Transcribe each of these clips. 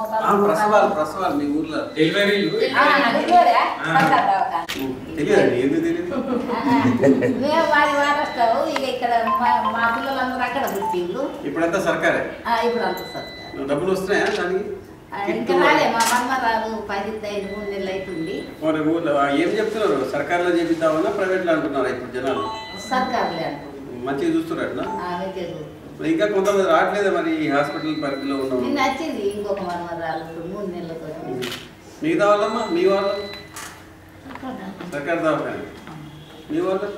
ఆ, ప్రసవాలు ప్రసవాలు మీ ఊర్లో డెలివరీలు తెలియదా సర్కార్ దవాఖాన తెలియదండి ఎందుకు తెలియదు మేము వారి వారస్తావు ఇక ఇక్కడ మా మా పిల్లలందరూ అక్కడ పుట్టిండ్రు ఇప్పుడంతా సర్కారే ఆ, ఇప్పుడు అంత సర్కార్ డబ్బులు వస్తున్నాయా దానికి ఆ, ఇంకా రాలే మా మన్మరాలు పది ఐదు మూడు నెలలు అవుతుంది మరి ఊర్లో ఏం చెప్తున్నారు సర్కార్లో చేపిద్దామన్నా ప్రైవేట్లో అంటున్నారు ఇప్పుడు జనాలు సర్కార్లే అంటుంది మంచిగా చూస్తున్నట్టు ఆమె తెలుగు మరి ఇంకా కొంతమంది రావట్లేదు మరి ఈ హాస్పిటల్ పరిధిలో ఉన్న నిన్న వచ్చింది ఇంకొక మన్మరాలు ఇప్పుడు మూడు నెలలతో మిగతా వాళ్ళమ్మా మీ వాళ్ళు సర్కార్ దవాఖాన మీ వాళ్ళు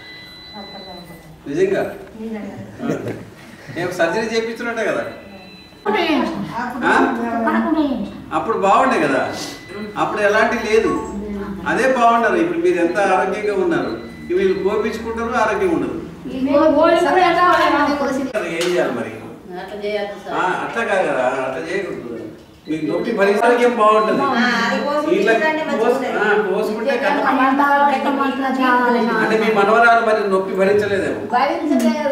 నిజంగా ఆ. ఏం సర్జరీ చేయించున్నట్టే కదా ఆ? అప్పుడు బాగుండే కదా అప్పుడు ఎలాంటి లేదు అదే బాగున్నారు ఇప్పుడు మీరు ఎంత ఆరోగ్యంగా ఉన్నారు వీళ్ళు కోపించుకుంటారు ఆరోగ్యం ఉండదు అది ఏం చేయాలి మరి అట్లా చేయాలి ఆ, సార్ అట్లా కాదు కదా అట్లా చేయకూడదు మీకు నొప్పి భరించడానికి ఏం బాగుంటుంది ఇట్లా కోసు- ఆ, కోసుకుంటే కథ అంటే మీ మనవరాలు మరి నొప్పి భరించలేదేమో భరించలేదు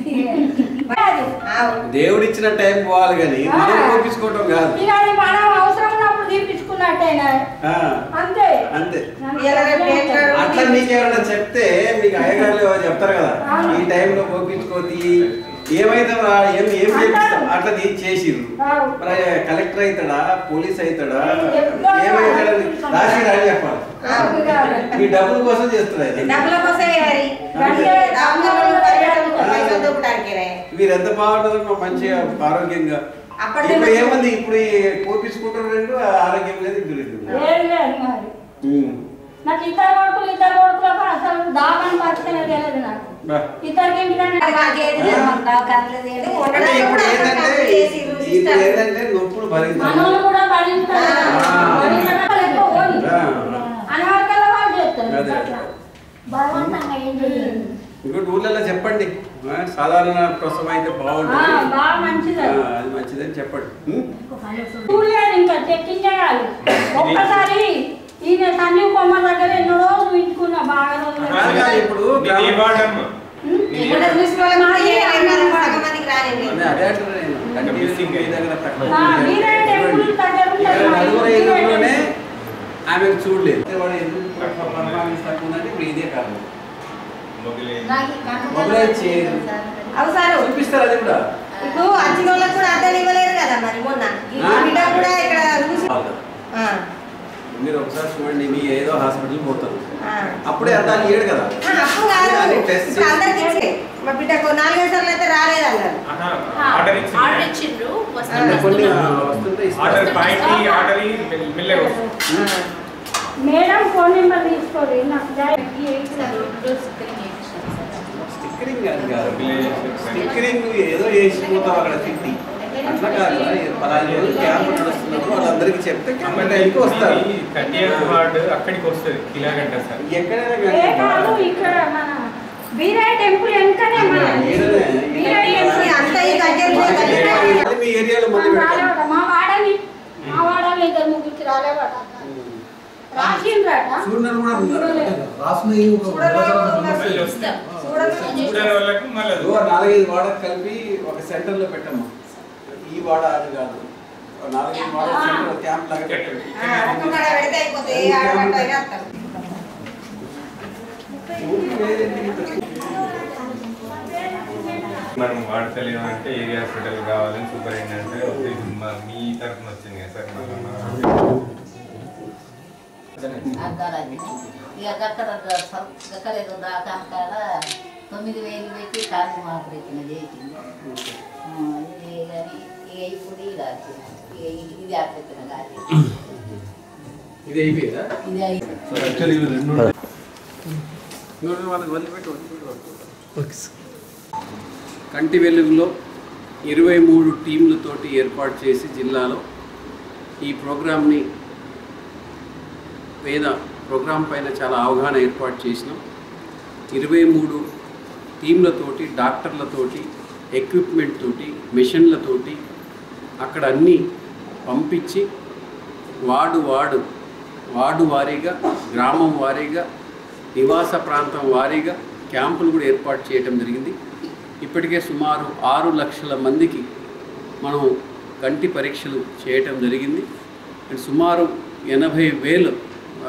దేవుడు ఇచ్చిన టైం పోవాలి కానీ మనం కోపించుకోవటం కాదు ఇక అది మనం అవసరం ఉన్నప్పుడు తీపించుకున్నట్టేనా ఆ, అంతే అంతే ఇలా రేపు డేట్ కాదు. అట్లా మీకు ఎవరైనా చెప్తే మీకు అయ్యగారులు ఎవరో చెప్తారు కదా ఈ టైంలో కోపించుకోతి ఏమైతే రా- ఏం ఏం చేపిస్తాం అట్లా తీ చేసిర్రు రావు. మరి కలెక్టర్ అవుతాడా పోలీస్ అవుతాడా ఎప్పుడో ఏమైతాడని రాసి రాని చెప్పాలి మీ డబ్బుల కోసం చేస్తారు ఆయన. డబ్బుల కోసమే మరి అంటే డబ్బులు పరిగెట్టడం పైసలు దొబ్బడానికేనే. మీరు ఎంత బాగుంటుందో మా మంచిగా ఆరోగ్యంగా అప్పట్లో ఇప్పుడు మంచి- ఏముంది ఇప్పుడు ఈ కోపించుకుంటారు రెండు ఆరోగ్యం లేదు ఇంక లేదు లేదు లేదు మరి ఉమ్. నాకు ఇద్దరు కొడుకులు ఇద్దరు కొడుకులకు అసలు దాగని పరిస్థితి తెలియదు నాకు బా. ఇద్దరికి ఇంటికంటే అది మాకేది లేదు మన దవాఖానలేదు ఏది లేదు. అంటే ఇప్పుడు ఏంటంటే చేసిర్రు, ఇప్పుడు సిస్టర్. ఏంటంటే నొప్పులు భరించాలి మనోళ్ళు కూడా భరించాలి ఆ. భరించడం వల్ల ఎక్కువ పోనీ. ఆ. అనవరకల వాళ్ళు చేస్తారు అదే. అట్లా. బలవంతంగా ఏం చేయాలి ఇంకోటి ఊర్లలో చెప్పండి ఆ, సాధారణ ప్రసవం అయితే ఆ, బాగుంటుంది బాగా మంచిది ఆ, అది. అది మంచిదని చెప్పండి ఉం? చూడలేదు ఇంకా చెక్కించగాలి ఒక్కసారి ఈయన సంజీవ్ కొమ్మ దగ్గర ఎన్నో రోజులు ఉంచుకున్నా బాగా రోజులు కాదు కాదు, ఇప్పుడు నీది ఏ వార్డమ్మా? నీది ఏ ఇక్కడ చూసిన వాళ్ళకి కూడా ఏ రకంగా సగం మందికి రాలేదు. అదే అదే అంటున్నా నేను. కంటి మిస్సింగ్ మీ దగ్గర తక్కువ. ఆ, మీరే టెంపుల్ దగ్గర ఇక్కడ ఉంటారు. నలుగురు ఐదుగురులోనే ఆమెకు చూడలేదు వాడు ఎందుకు పర్ఫార్మెన్స్ తక్కువ ఉందంటే ఇప్పుడు ఇదే కారణం మొగలే. నాకు ఈ కన్ను మొదలై చేయదు. సార్. అవు సారు చూపిస్తారు అది కూడా ఇప్పుడు వచ్చిన వాళ్ళకి కూడా అర్థం ఇవ్వలేదు కదా మరి మొన్న ఈ ఆ? బిడ్డ కూడా ఇక్కడ చూసి ఆ, మీరు ఒకసారి చూడండి మీ ఏదో హాస్పిటల్ పోతారు ఆ. అప్పుడే అర్థాలు ఏడు కదా ఆ, అప్పుడు కాదు అది టెస్ట్ ఇప్పుడు అందరికి ఇచ్చే మా బిడ్డకు నాలుగైదు సార్లు అయితే రాలేదు అన్నారు ఆహా, ఆర్డర్ ఇచ్చింది. ఆర్డర్ ఇచ్చిండ్రు అంటే కొన్ని వస్తాను వస్తుంటే ఆర్డర్ ఇస్తారు. పాయింట్ ఆర్డర్ మెల్- మెల్లగా వస్తుంది. మేడం ఫోన్ నెంబర్ తీసుకోండి నాకు జాయి- స్టిక్కరింగ్ కాదు కాదు స్టిక్కరింగ్ ఏదో వేసిపోతాం అక్కడ తిట్టి అట్లా కాదు పలానా రోజు క్యాంప్ నడుస్తున్నప్పుడు వాళ్ళందరికీ చెప్తే క్యాంప్ టైంకి వస్తారు ఇది థర్టీ వార్డు అక్కడికి వస్తుంది కిలాగంట సార్ ఎక్కడైనా ఏ కాదు కానీ ఇక్కడ మన వీరయ్య టెంపుల్ వెనకనే మన ఈడనే. వీరయ్య టెంపుల్ అంతా ఈ దగ్గరలో దగ్గర అది మీ ఏరియాలో మళ్ళీ పెట్టాలి రాలేవట మా వాడని మా వాడని ఇద్దరు ముగ్గురు రాలేవట రాసిండ్రట సూర్యుడు కూడా ఉన్నారు మళ్ళీ వస్తుంది చూడని వాళ్ళకు మళ్ళీ అది. ఓ నాలుగైదు వాడకు కలిపి ఒక సెంటర్ లో పెట్టమ్మా ఈ వాడ అది కాదు ఓ నాలుగైదు వాడ సెంటర్ క్యాంప్ లాగా పెట్టండి ఆ, ఒక్క కాడ పెడితే అయిపోతుంది ఏ ఆడమంటే అయినా వస్తారు మనం వాడతలేము అంటే ఏరియా హాస్పిటల్ కావాలని సూపరింటెండెంట్ వస్తే మా- మీ తరఫున వచ్చింది కదా సార్ మళ్ళీ అద్దాలు అది. ఇక అక్కడ అక్కడ ఏదో దాకా కాడ తొమ్మిది వేలు పెట్టి కాలు ఆపరేషన్ చేసింది ఆ, ఇది కానీ ఇక ఇప్పుడు ఇది వచ్చింది. ఇక ఇది- ఇది ఆపరేషన్ కాదు ఇది అయిపోయిందా ఇది అయి- ఇంకోటి వాళ్ళకి వదిలిపెట్టు వదిలిపెట్టు వదిలిపెట్టు. కంటి వెలుగులో ఇరవై మూడు టీంలతోటి ఏర్పాటు చేసి జిల్లాలో ఈ ప్రోగ్రామ్ని వేద ప్రోగ్రాం పైన చాలా అవగాహన ఏర్పాటు చేసినాం ఇరవై మూడు టీంలతోటి డాక్టర్లతోటి ఎక్విప్మెంట్ తోటి మిషన్లతోటి అక్కడ అన్నీ పంపించి వార్డు వార్డు వార్డు వారీగా గ్రామం వారీగా నివాస ప్రాంతం వారీగా క్యాంపులు కూడా ఏర్పాటు చేయడం జరిగింది ఇప్పటికే సుమారు ఆరు లక్షల మందికి మనం కంటి పరీక్షలు చేయటం జరిగింది అండ్ సుమారు ఎనభై వేలు ఆ,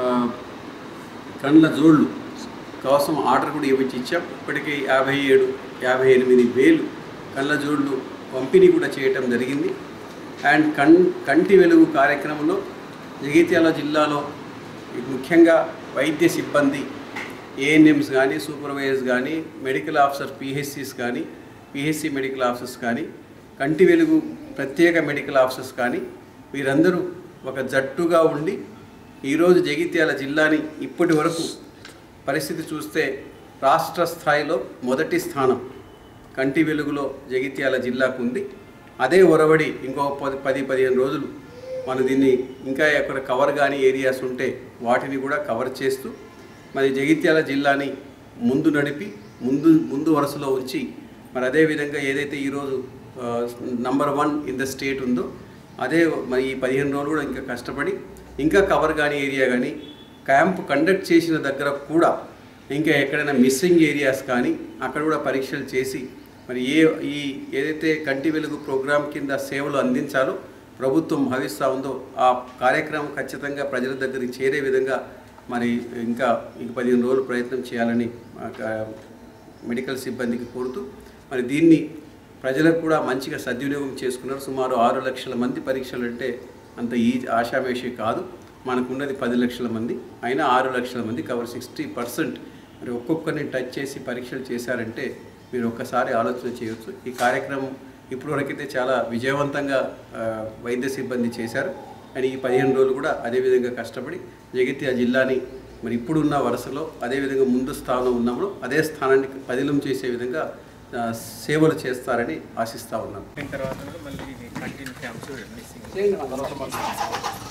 కండ్ల జోళ్ళు కోసం ఆర్డర్ కూడా ఇవ్వచ్చు ఇచ్చాం ఇప్పటికే యాభై ఏడు యాభై ఎనిమిది వేలు కళ్ళ జోళ్ళు పంపిణీ కూడా చేయటం జరిగింది అండ్ కన్ కంటి వెలుగు కార్యక్రమంలో జగిత్యాల జిల్లాలో ముఖ్యంగా వైద్య సిబ్బంది ఏఎన్ఎంస్ కానీ సూపర్వైజర్స్ కానీ మెడికల్ ఆఫీసర్ పిహెచ్సిస్ కానీ పిహెచ్సి మెడికల్ ఆఫీసర్స్ కానీ కంటి వెలుగు ప్రత్యేక మెడికల్ ఆఫీసర్స్ కానీ వీరందరూ ఒక జట్టుగా ఉండి ఈరోజు జగిత్యాల జిల్లాని ఇప్పటి వరకు పరిస్థితి చూస్తే రాష్ట్ర స్థాయిలో మొదటి స్థానం కంటి వెలుగులో జగిత్యాల జిల్లాకు ఉంది అదే ఒరవడి ఇంకో పది పది పదిహేను రోజులు మన దీన్ని ఇంకా ఎక్కడ కవర్ కాని ఏరియాస్ ఉంటే వాటిని కూడా కవర్ చేస్తూ మరి జగిత్యాల జిల్లాని ముందు నడిపి ముందు ముందు వరుసలో ఉంచి మరి అదేవిధంగా ఏదైతే ఈరోజు number one in the state ఉందో అదే మరి ఈ పదిహేను రోజులు కూడా ఇంకా కష్టపడి ఇంకా కవర్ కాని ఏరియా కానీ క్యాంప్ కండక్ట్ చేసిన దగ్గర కూడా ఇంకా ఎక్కడైనా మిస్సింగ్ ఏరియాస్ కానీ అక్కడ కూడా పరీక్షలు చేసి మరి ఏ ఈ ఏదైతే కంటి వెలుగు ప్రోగ్రాం కింద సేవలు అందించాలో ప్రభుత్వం భావిస్తూ ఉందో ఆ కార్యక్రమం ఖచ్చితంగా ప్రజల దగ్గరికి చేరే విధంగా మరి ఇంకా ఇంక పదిహేను రోజులు ప్రయత్నం చేయాలని ఆ క- మెడికల్ సిబ్బందికి కోరుతూ మరి దీన్ని ప్రజలకు కూడా మంచిగా సద్వినియోగం చేసుకున్నారు సుమారు ఆరు లక్షల మంది పరీక్షలు అంటే అంత ఈ ఆశామేషి కాదు మనకున్నది పది లక్షల మంది అయినా ఆరు లక్షల మంది కవర్ సిక్స్టీ పర్సెంట్ మరి ఒక్కొక్కరిని టచ్ చేసి పరీక్షలు చేశారంటే మీరు ఒక్కసారి ఆలోచన చేయొచ్చు ఈ కార్యక్రమం ఇప్పటివరకైతే చాలా విజయవంతంగా ఆ, వైద్య సిబ్బంది చేశారు అండ్ ఈ పదిహేను రోజులు కూడా అదేవిధంగా కష్టపడి జగిత్యాల జిల్లాని మరి ఇప్పుడున్న వరుసలో అదేవిధంగా ముందు స్థానంలో ఉన్నప్పుడు అదే స్థానాన్ని పదిలం చేసే విధంగా ఆ, సేవలు చేస్తారని ఆశిస్తా ఉన్నాను తర్వాత మళ్ళీ కంటిన్యూ క్యాంప్స్ మిస్సింగ్